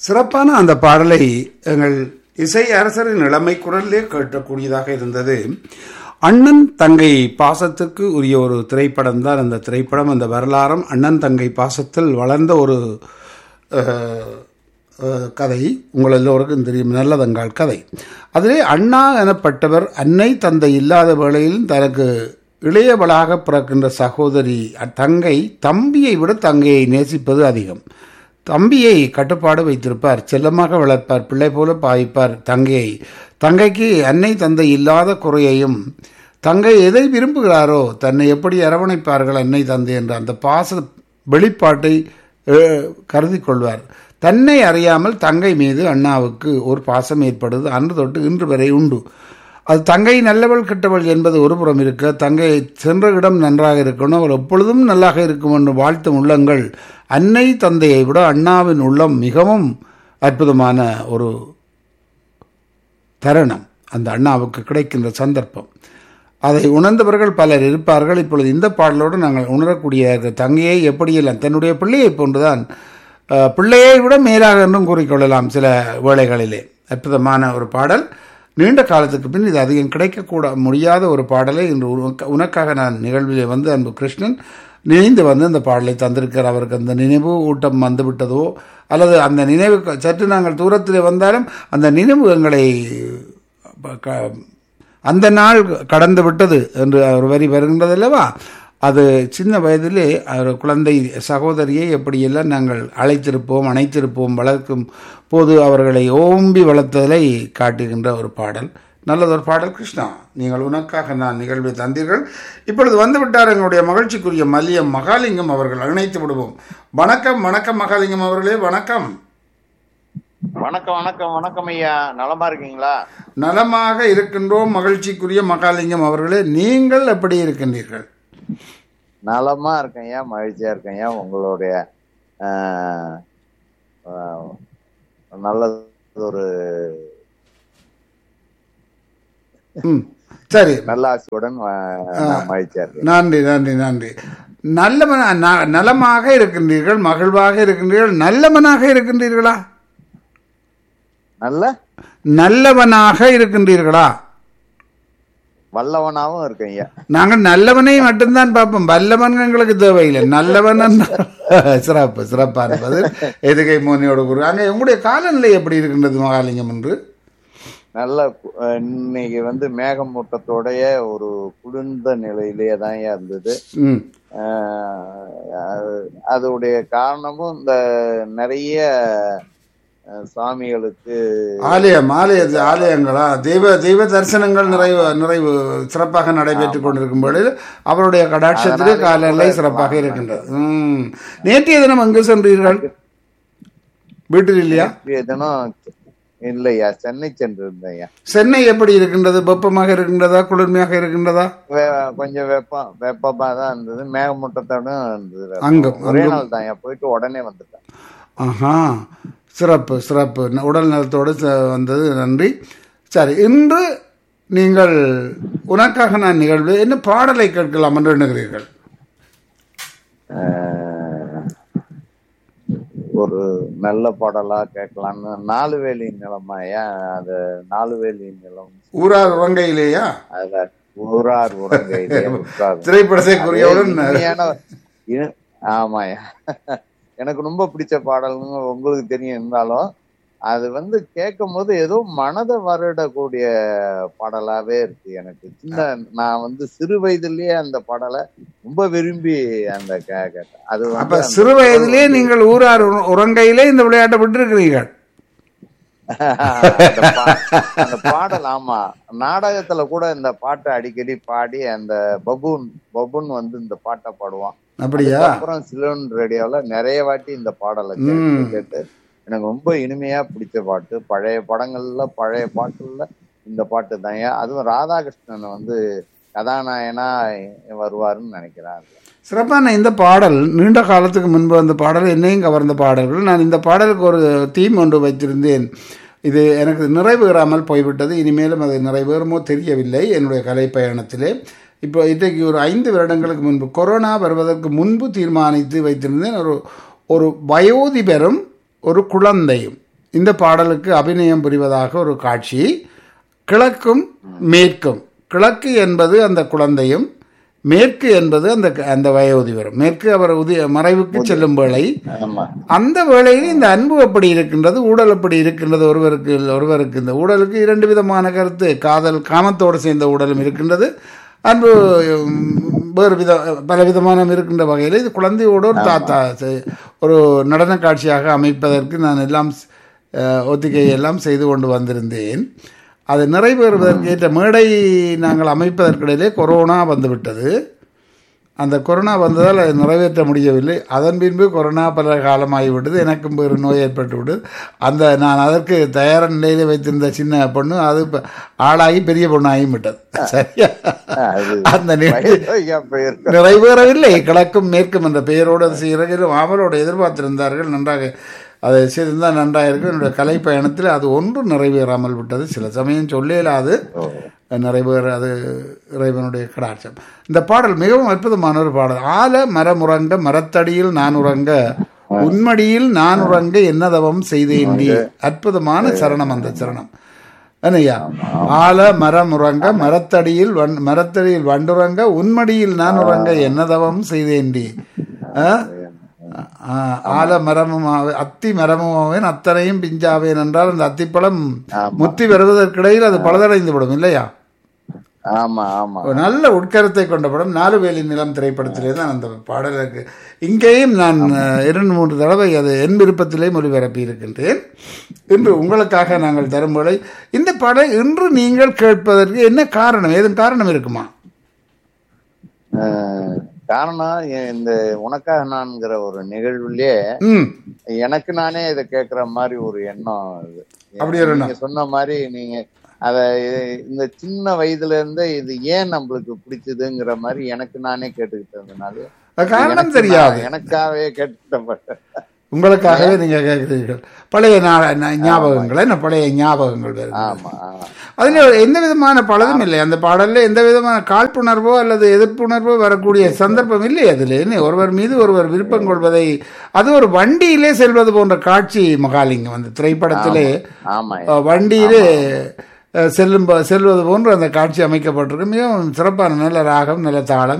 சிறப்பான அந்த பாடலை எங்கள் இசை அரசரின் இளமை குரலிலே கேட்கக்கூடியதாக இருந்தது அண்ணன் தங்கை பாசத்துக்கு உரிய ஒரு திரைப்படம் தான் அந்த திரைப்படம் அந்த வரலாறும் அண்ணன் தங்கை பாசத்தில் வளர்ந்த ஒரு அஹ், அஹ், கதை உங்கள் எல்லோருக்கும் தெரியும் நல்லதங்கால் கதை அதிலே அண்ணா எனப்பட்டவர் அன்னை தந்தை இல்லாத வேளையில் தனக்கு இளையவளாக பிறக்கின்ற சகோதரி அ- தங்கை தம்பியை விட தங்கையை நேசிப்பது அதிகம் தம்பியை கட்டுப்பாடு வைத்திருப்பார் செல்லமாக வளர்ப்பார் பிள்ளை போல பாவிப்பார் தங்கையை தங்கைக்கு அன்னை தந்தை இல்லாத குறையையும் தங்கை எதை விரும்புகிறாரோ தன்னை எப்படி அரவணைப்பார்கள் அன்னை தந்தை என்ற அந்த பாச வெளிப்பாட்டை அஹ், கருதி கொள்வார் தன்னை அறியாமல் தங்கை மீது அண்ணாவுக்கு ஒரு பாசம் ஏற்படுது அன்று தொட்டு இன்று வரை உண்டு அது தங்கை நல்லவள் கெட்டவள் என்பது ஒரு புறம் இருக்க தங்கை சென்ற இடம் நன்றாக இருக்கணும் அவள் எப்பொழுதும் நல்லாக இருக்கும் என்று வாழ்த்தும் உள்ளங்கள் அன்னை தந்தையை விட அண்ணாவின் உள்ளம் மிகவும் அற்புதமான ஒரு தருணம் அந்த அண்ணாவுக்கு கிடைக்கின்ற சந்தர்ப்பம் அதை உணர்ந்தவர்கள் பலர் இருப்பார்கள் இப்பொழுது இந்த பாடலோடு நாங்கள் உணரக்கூடிய தங்கையை எப்படியெல்லாம் தன்னுடைய பிள்ளையை போன்றுதான் அஹ், பிள்ளையை விட மேலாக என்றும் கூறிக்கொள்ளலாம் சில வேளைகளிலே அற்புதமான ஒரு பாடல் நீண்ட காலத்துக்கு பின் இது அதிகம் கிடைக்கக்கூட முடியாத ஒரு பாடலை இன்று உனக்க- உனக்காக நான் நிகழ்விலே வந்து அன்பு கிருஷ்ணன் நினைந்து வந்து அந்த பாடலை தந்திருக்கிறார் அவருக்கு அந்த நினைவு ஊட்டம் வந்து விட்டதோ அல்லது அந்த நினைவு சற்று நாங்கள் தூரத்தில் வந்தாலும் அந்த நினைவு எங்களை க- அந்த நாள் கடந்து விட்டது என்று ஒரு வரி வருகின்றது அல்லவா அது சின்ன வயதிலே ஒரு குழந்தை சகோதரியை எப்படியெல்லாம் நாங்கள் அழைத்திருப்போம் அணைத்திருப்போம் வளர்க்கும் போது அவர்களை ஓம்பி வளர்த்ததை காட்டுகின்ற ஒரு பாடல் நல்லதொரு பாடல் கிருஷ்ணா நீங்கள் உனக்காக நான் நிகழ்வை தந்தீர்கள் இப்பொழுது வந்துவிட்டார் எங்களுடைய மகிழ்ச்சிக்குரிய மல்லியம் மகாலிங்கம் அவர்கள் அணைத்து விடுவோம் வணக்கம் வணக்கம் மகாலிங்கம் அவர்களே வணக்கம் வணக்கம் வணக்கம் வணக்கம் ஐயா நலமா இருக்கீங்களா நலமாக இருக்கின்றோம் மகிழ்ச்சிக்குரிய மகாலிங்கம் அவர்களே நீங்கள் எப்படி இருக்கின்றீர்கள் நலமா இருக்கேன் ஐயா மகிழ்ச்சியா இருக்கேன் ஐயா உங்களுடைய ஆஹ், ஆஹ், நல்ல ஒரு ம் சரி நல்ல ஆசையுடன் ஆஹ், நான் மகிழ்ச்சியா இருக்கேன் நன்றி நன்றி நன்றி நல்லவன ந- நலமாக இருக்கின்றீர்கள் மகிழ்வாக இருக்கின்றீர்கள் நல்லவனாக இருக்கின்றீர்களா நல்ல நல்லவனாக இருக்கின்றீர்களா வல்லவனாவும் இருக்கேன் ஐயா நாங்கள் நல்லவனை மட்டும்தான் பார்ப்போம் வல்லவன் எங்களுக்கு தேவையில்லை நல்லவன் என்றால் சிறப்பு சிறப்பான பதில் எதுகை மோனியோட குரு அங்கே உங்களுடைய காலநிலை எப்படி இருக்கின்றது மகாலிங்கம் என்று நல்ல கு- ஆஹ், இன்னைக்கு வந்து மேகமூட்டத்தோடைய ஒரு குளிர்ந்த நிலையிலேயே தான் ஐயா இருந்தது ம் ஆஹ், அது- அதோடைய காரணமும் இந்த நிறைய ஆஹ், சாமிகளுக்கு ஆலயம் ஆலய ஆலயங்களா தெய்வ தெய்வ தரிசனங்கள் நிறைவு நிறைவு சிறப்பாக நடைபெற்றுக் கொண்டிருக்கும் பொழுது அவருடைய கடாட்சத்திலே அதனால காலநிலை கூட சிறப்பாக இருக்கலாம். இருக்கின்றது ம் நேற்றைய தினம் எங்கு சென்றீர்கள் வீட்டில் இல்லையா நேற்றைய தினம் இல்லையா சென்னை சென்று இருந்தேன்யா சென்னை எப்படி இருக்கின்றது வெப்பமாக இருக்கின்றதா குளிர்மையாக இருக்கின்றதா வே- கொஞ்சம் வெப்பம் வெப்பமா தான் இருந்தது மேகமூட்டத்தோட இருந்தது வெப்பம். அங்கும், ஒரே அங்கும். நாள் தான் போயிட்டு உடனே வந்துட்டேன் ஆஹா சிறப்பு சிறப்பு ந- உடல் நலத்தோடு ச- வந்தது நன்றி சரி இன்று நீங்கள் உனக்காக நான் நிகழ்வு என்ன பாடலை கேட்கலாம் என்று எண்ணுகிறீர்கள் ஆஹ், ஒரு நல்ல பாடலா கேட்கலாம்னு நாலு வேலி நிலமாயா அது நாலு வேலி நிலம் ஊரார் உறங்கையிலேயா அதுல ஊரார் உறங்கையிலே உட்கார் திரைப்படத்தைக்குரியவுடன் இனிமையான இனி- ஆமாயா எனக்கு ரொம்ப பிடிச்ச பாடல்னு உங்களுக்கு தெரியும் இருந்தாலும் அது வந்து கேட்கும் போது ஏதோ மனதை வருடக்கூடிய பாடலாவே இருக்கு எனக்கு சின்ன நான் வந்து சிறு வயதிலேயே அந்த பாடலை ரொம்ப விரும்பி அந்த கே- கேட்டேன் அது வந்து அப்ப அந்த- சிறு வயதிலே நீங்கள் ஊரார் உற- உறங்கையிலே இந்த விளையாட்டை விட்டிருக்கிறீர்கள் அந்த பா- அந்த பாடல் ஆமா நாடகத்துல கூட இந்த பாட்டை அடிக்கடி பாடி அந்த பபூன் பபூன் வந்து இந்த பாட்டை பாடுவான் அப்படியா அப்புறம் சிலோன் ரேடியோல நிறைய வாட்டி இந்த பாடலை கேட்டு ம். கேட்டு எனக்கு ரொம்ப இனிமையா பிடிச்ச பாட்டு பழைய படங்கள்ல பழைய பாட்டுல இந்த பாட்டு தான் அதுவும் ராதாகிருஷ்ணன் வந்து கதாநாயகனா வருவாருன்னு நினைக்கிறேன் சிறப்பான இந்த பாடல் நீண்ட காலத்துக்கு முன்பு அந்த பாடல் என்னையும் கவர்ந்த பாடல்கள் நான் இந்த பாடலுக்கு ஒரு தீம் ஒன்று வைத்திருந்தேன் இது எனக்கு நிறைவேறாமல் போய்விட்டது இனிமேலும் அது நிறைவேறுமோ தெரியவில்லை என்னுடைய கலை பயணத்திலே இப்போ இன்றைக்கு ஒரு ஐந்து வருடங்களுக்கு முன்பு கொரோனா வருவதற்கு முன்பு தீர்மானித்து வைத்திருந்தேன் ஒரு ஒரு வயோதிபரும் ஒரு குழந்தையும் இந்த பாடலுக்கு அபிநயம் புரிவதாக ஒரு காட்சி கிழக்கும் மேற்கும் கிழக்கு என்பது அந்த குழந்தையும் மேற்கு என்பது அந்த அந்த வயோதிபரும் மேற்கு அவர் உதய மறைவுக்கு செல்லும் வேளை ஆமா அந்த வேளையில் இந்த அன்பு எப்படி இருக்கின்றது ஊடல் எப்படி இருக்கின்றது ஒருவருக்கு ஒருவருக்கு இந்த ஊடலுக்கு இரண்டு விதமான கருத்து காதல் காமத்தோடு சேர்ந்த ஊடலும் இருக்கின்றது அன்பு உம், வேறு வித பல விதமான இருக்கின்ற வகையில் இது குழந்தையோடு ஒரு தாத்தா செ- ஒரு நடன காட்சியாக அமைப்பதற்கு நான் எல்லாம் அஹ், ஒத்திகை எல்லாம் செய்து கொண்டு வந்திருந்தேன் அது நிறைவேறுவதற்கு ஏற்ற மேடை நாங்கள் அமைப்பதற்கிடையிலே கொரோனா வந்துவிட்டது அந்த கொரோனா வந்ததால் அதை நிறைவேற்ற முடியவில்லை அதன் பின்பு கொரோனா பல காலமாகிவிட்டது எனக்கும் வேறு நோய் ஏற்பட்டு விட்டது அந்த நான் அதற்கு தயார நிலையில் வைத்திருந்த சின்ன பொண்ணு அது இப்ப ஆளாகி பெரிய பொண்ணாகி விட்டது சரியா அது அந்த நிலை வயதாகியா போயிருக்கு நிறைவேறவில்லை கிழக்கும் மேற்கும் என்ற பெயரோடு அது செய்கிறார்கள் ஆவலோடு எதிர்பார்த்திருந்தார்கள் நன்றாக அதை செய்திருந்தால் நன்றாக இருக்கும் என்னுடைய கலை பயணத்தில் அது ஒன்றும் நிறைவேறாமல் விட்டது சில சமயம் சொல்லலாது நிறைவேறாது இறைவனுடைய கடாட்சம் இந்த பாடல் மிகவும் அற்புதமான ஒரு பாடல் ஆல மரமுறங்க மரத்தடியில் நான் உறங்க உன்மடியில் நான் உறங்க என்னதவம் செய்தேண்டி அற்புதமான சரணம் அந்த சரணம் என்னய்யா ஆல மரம் உறங்க மரத்தடியில் வன் மரத்தடியில் வண்டுறங்க உன்மடியில் நான் உறங்க என்னதவம் செய்தேண்டி ஆ? ஆ, ஆல மரமும் ஆவே- அத்தி மரமும் ஆவேன் அத்தனையும் பிஞ்சாவேன் என்றால் அந்த அத்திப்பழம் முத்தி வருவதற்கிடையில் அது பழுதடைந்து விடும் இல்லையா ஆமா ஆமா ஒரு நல்ல உட்கருத்தை கொண்ட படம் நாலு வேலி நிலம் திரைப்படத்திலே தான் அந்த பாடல் இருக்கு இங்கேயும் நான் அஹ், இரண்டு மூன்று தடவை அது என் விருப்பத்திலே மொழிபரப்பி இருக்கின்றேன் இன்று உங்களுக்காக நாங்கள் தரும் வேளை இந்த பாடல் இன்று நீங்கள் கேட்பதற்கு என்ன காரணம் ஏதும் காரணம் இருக்குமா அஹ், காரணம் எ- இந்த உனக்காக நான்கிற ஒரு நிகழ்வுலயே ம் எனக்கு நானே இதை கேட்கிற மாதிரி ஒரு எண்ணம் இது அப்படி ஒரு எண்ணம். நீங்க சொன்ன மாதிரி நீங்க அத இது- இந்த சின்ன வயதுல இருந்தே இது ஏன் நம்மளுக்கு பிடிச்சதுங்கிற மாதிரி எனக்கு நானே கேட்டுக்கிட்டதுனால அது காரணம் எனக்கு தெரியாது நான் எனக்காகவே கேட்டுக்கிட்டேன் உங்களுக்காகவே நீங்க கேட்கிறீர்கள் பழைய நா- நா- ஞாபகங்கள் என்ன பழைய ஞாபகங்கள் வருது ஆமா ஆமா. அதுல எந்த விதமான பழதும் இல்லை அந்த பாடல்ல எந்த விதமான காழ்ப்புணர்வோ அல்லது எதிர்ப்புணர்வோ வரக்கூடிய சந்தர்ப்பம் இல்லை அதில் என்ன ஒருவர் மீது ஒருவர் விருப்பம் கொள்வதை அது ஒரு வண்டியிலே செல்வது போன்ற காட்சி மகாலிங்கம் அந்த திரைப்படத்திலே ஆமா அஹ், வண்டியிலே அஹ், செல்லும் ப- செல்வது போன்று அந்த காட்சி அமைக்கப்பட்டிருக்கு மிகவும் சிறப்பான நல்ல ராகம் நல்ல தாளம்